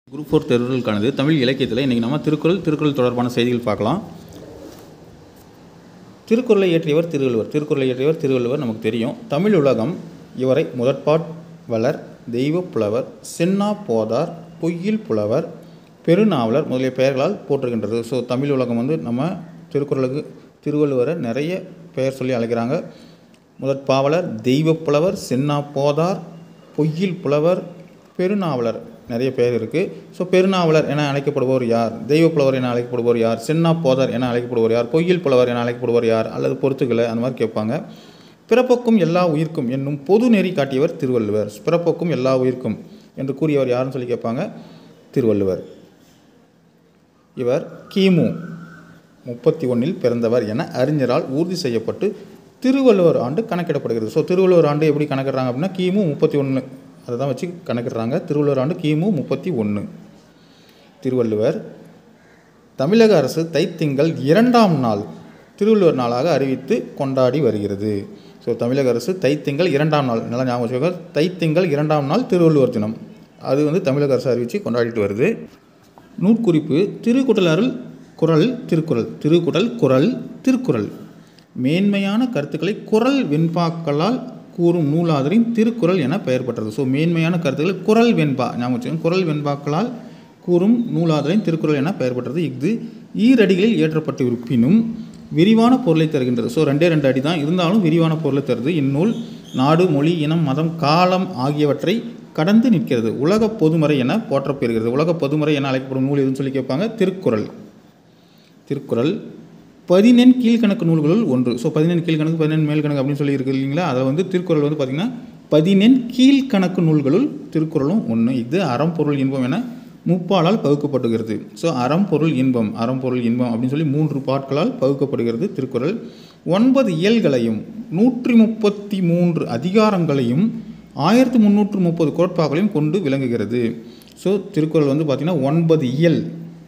group four தேர்வுகளுக்கானது Tamil இலக்கியத்தில் இன்றைக்கி நம்ம திருக்குறள் திருக்குறள் தொடர்பான செய்திகள் பார்க்கலாம் திருக்குறளை இயற்றியவர் திருவள்ளுவர் திருக்குறளை இயற்றியவர் திருவள்ளுவர் நமக்கு தெரியும் தமிழ் உலகம் இவரை முதற்பாட்வலர் தெய்வப் புலவர் சென்னா போதார் பொய்யில் புலவர் பெருநாவலர் முதலிய பெயர்களால் போற்றுகின்றது ஸோ தமிழ் உலகம் வந்து நம்ம திருக்குறளுக்கு திருவள்ளுவரை நிறைய பெயர் சொல்லி அழைக்கிறாங்க முதற்பாவலர் தெய்வப் புலவர் சென்னா போதார் பொய்யில் புலவர் பெருநாவலர் நிறைய பேர் இருக்குது ஸோ பெருநாவலர் என அழைக்கப்படுபவர் யார் தெய்வப் புலவர் என அழைக்கப்படுபவர் யார் சென்னா போதார் என அழைக்கப்படுபவர் யார் பொய்யில் புலவர் என அழைக்கப்படுபவர் யார் அல்லது பொறுத்துக்களை அந்த மாதிரி கேட்பாங்க பிறப்போக்கும் எல்லா உயிர்க்கும் என்னும் பொது நெறி காட்டியவர் திருவள்ளுவர் பிறப்போக்கும் எல்லா உயிர்க்கும் என்று கூறியவர் யாருன்னு சொல்லி கேட்பாங்க திருவள்ளுவர் இவர் கிமு முப்பத்தி ஒன்றில் பிறந்தவர் என அறிஞரால் உறுதி செய்யப்பட்டு திருவள்ளுவர் ஆண்டு கணக்கிடப்படுகிறது ஸோ திருவள்ளுவர் ஆண்டு எப்படி கணக்கிடுறாங்க அப்படின்னா கிமு முப்பத்தி ஒன்று அதை தான் வச்சு கணக்கிடுறாங்க திருவள்ளுவர் ஆண்டு கிமு முப்பத்தி ஒன்று திருவள்ளுவர் தமிழக அரசு தைத்திங்கள் இரண்டாம் நாள் திருவள்ளுவர் நாளாக அறிவித்து கொண்டாடி வருகிறது ஸோ தமிழக அரசு தைத்திங்கள் இரண்டாம் நாள் நல்லா ஞாபகம் வச்சுக்கோங்க தைத்திங்கள் இரண்டாம் நாள் திருவள்ளுவர் தினம் அது வந்து தமிழக அரசு அறிவித்து கொண்டாடிட்டு வருது நூற்குறிப்பு திருக்குறளருள் குறள் திருக்குறள் திருக்குறள் குறள் திருக்குறள் மேன்மையான கருத்துக்களை குறள் வெண்பாக்களால் கூறும் நூலாதரின் திருக்குறள் என பெயர் பெற்றது ஸோ மேன்மையான கருத்துக்களை குறள் வெண்பா ஞாபகம் வச்சுக்கோங்க குறள் வெண்பாக்களால் கூறும் நூலாதரின் திருக்குறள் என பெயர் பெற்றது இது ஈரடிகளில் ஏற்றப்பட்டு இருப்பினும் விரிவான பொருளை தருகின்றது ஸோ ரெண்டே ரெண்டு அடி தான் இருந்தாலும் விரிவான பொருளை தருது இந்நூல் நாடு மொழி இனம் மதம் காலம் ஆகியவற்றை கடந்து நிற்கிறது உலக பொதுமறை என போற்றப்பெறுகிறது உலக பொதுமறை என அழைக்கப்படும் நூல் எதுன்னு சொல்லி கேட்பாங்க திருக்குறள் திருக்குறள் பதினெண் கீழ்கணக்கு நூல்களுள் ஒன்று ஸோ பதினெண் கீழ்கணக்கு பதினெண் மேல்கணக்கு அப்படின்னு சொல்லி இருக்கு இல்லைங்களா அதில் வந்து திருக்குறள் வந்து பார்த்திங்கன்னா பதினெண் கீழ்கணக்கு நூல்களுள் திருக்குறளும் ஒன்று இது அறம் பொருள் இன்பம் என முப்பாலால் பகுக்கப்படுகிறது ஸோ அறம் பொருள் இன்பம் அறம் பொருள் இன்பம் அப்படின்னு சொல்லி மூன்று பாட்களால் பகுக்கப்படுகிறது திருக்குறள் ஒன்பது இயல்களையும் நூற்றி முப்பத்தி மூன்று அதிகாரங்களையும் ஆயிரத்தி முந்நூற்று முப்பது கோட்பாக்களையும் கொண்டு விளங்குகிறது ஸோ திருக்குறள் வந்து பார்த்திங்கன்னா ஒன்பது இயல்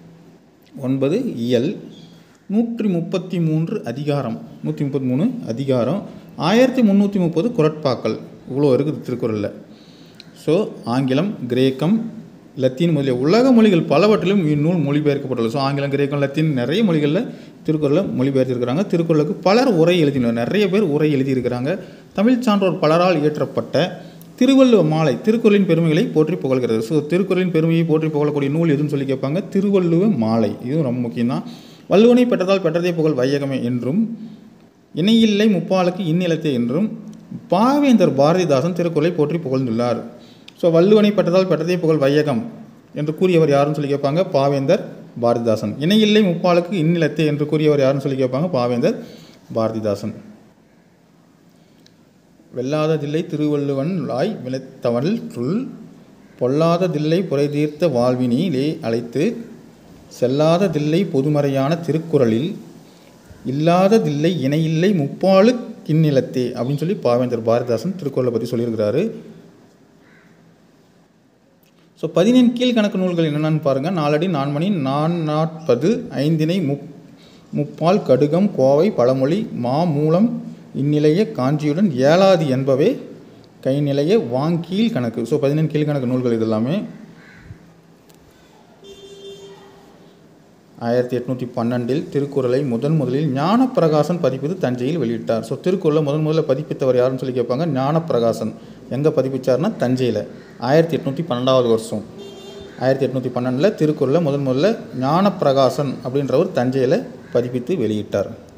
ஒன்பது இயல் நூற்றி முப்பத்தி மூன்று அதிகாரம் நூற்றி முப்பத்தி மூணு அதிகாரம் ஆயிரத்தி முந்நூற்றி முப்பது குரட்பாக்கள் இவ்வளோ இருக்குது திருக்குறளில் ஸோ ஆங்கிலம் கிரேக்கம் லத்தீன் முதலிய உலக மொழிகள் பலவற்றிலும் இந்நூல் மொழிபெயர்க்கப்பட்டுள்ளது ஸோ ஆங்கிலம் கிரேக்கம் லத்தீன் நிறைய மொழிகளில் திருக்குறளை மொழிபெயர்த்திருக்கிறாங்க திருக்குறளுக்கு பலர் உரை எழுதினர் நிறைய பேர் உரை எழுதியிருக்கிறாங்க தமிழ் சான்றோர் பலரால் இயற்றப்பட்ட திருவள்ளுவ மாலை திருக்குறளின் பெருமைகளை போற்றி புகழ்கிறது ஸோ திருக்குறளின் பெருமையை போற்றி புகழக்கூடிய நூல் எதுன்னு சொல்லி கேட்பாங்க திருவள்ளுவ மாலை இதுவும் ரொம்ப முக்கியம்தான் வள்ளுவனை பெற்றதால் பெற்றதே புகழ் வையகமே என்றும் இணையில்லை முப்பாலுக்கு இந்நிலத்தே என்றும் பாவேந்தர் பாரதிதாசன் திருக்குறளை போற்றி புகழ்ந்துள்ளார் ஸோ வள்ளுவனை பெற்றதால் பெற்றதே புகழ் வையகம் என்று கூறியவர் யாருன்னு சொல்லி கேட்பாங்க பாவேந்தர் பாரதிதாசன் இணையில்லை முப்பாலுக்கு இந்நிலத்தே என்று கூறியவர் யாருன்னு சொல்லி கேட்பாங்க பாவேந்தர் பாரதிதாசன் வெல்லாததில்லை திருவள்ளுவன் லாய் விளைத்தவள் துள் பொல்லாததில்லை புரை தீர்த்த வாழ்வினிலே அழைத்து செல்லாததில்லை பொதுமறையான திருக்குறளில் இல்லாததில்லை இணையில்லை முப்பாலு கிண்ணிலத்தே அப்படின்னு சொல்லி பாவேந்தர் பாரதிதாசன் திருக்குறளை பற்றி சொல்லியிருக்கிறாரு ஸோ பதினெண் கீழ்கணக்கு நூல்கள் என்னென்னு பாருங்கள் நாலடி நான்மணி நான் நாற்பது ஐந்தினை முப் முப்பால் கடுகம் கோவை பழமொழி மா மூலம் இந்நிலைய காஞ்சியுடன் ஏழாதி என்பவே கைநிலைய வாங்கீழ் கணக்கு ஸோ பதினெண் கீழ்கணக்கு நூல்கள் இது எல்லாமே ஆயிரத்தி எட்நூற்றி பன்னெண்டில் திருக்குறளை முதன் முதலில் ஞானப்பிரகாசன் பதிப்பது தஞ்சையில் வெளியிட்டார் ஸோ திருக்குறளை முதன் முதல்ல பதிப்பித்தவர் யாருன்னு சொல்லி கேட்பாங்க ஞானப்பிரகாசன் எங்கே பதிப்பிச்சார்னா தஞ்சையில் ஆயிரத்தி எட்நூற்றி பன்னெண்டாவது வருஷம் ஆயிரத்தி எட்நூற்றி பன்னெண்டில் திருக்குறளை முதன் முதல்ல ஞானப்பிரகாசன் அப்படின்றவர் தஞ்சையில் பதிப்பித்து வெளியிட்டார்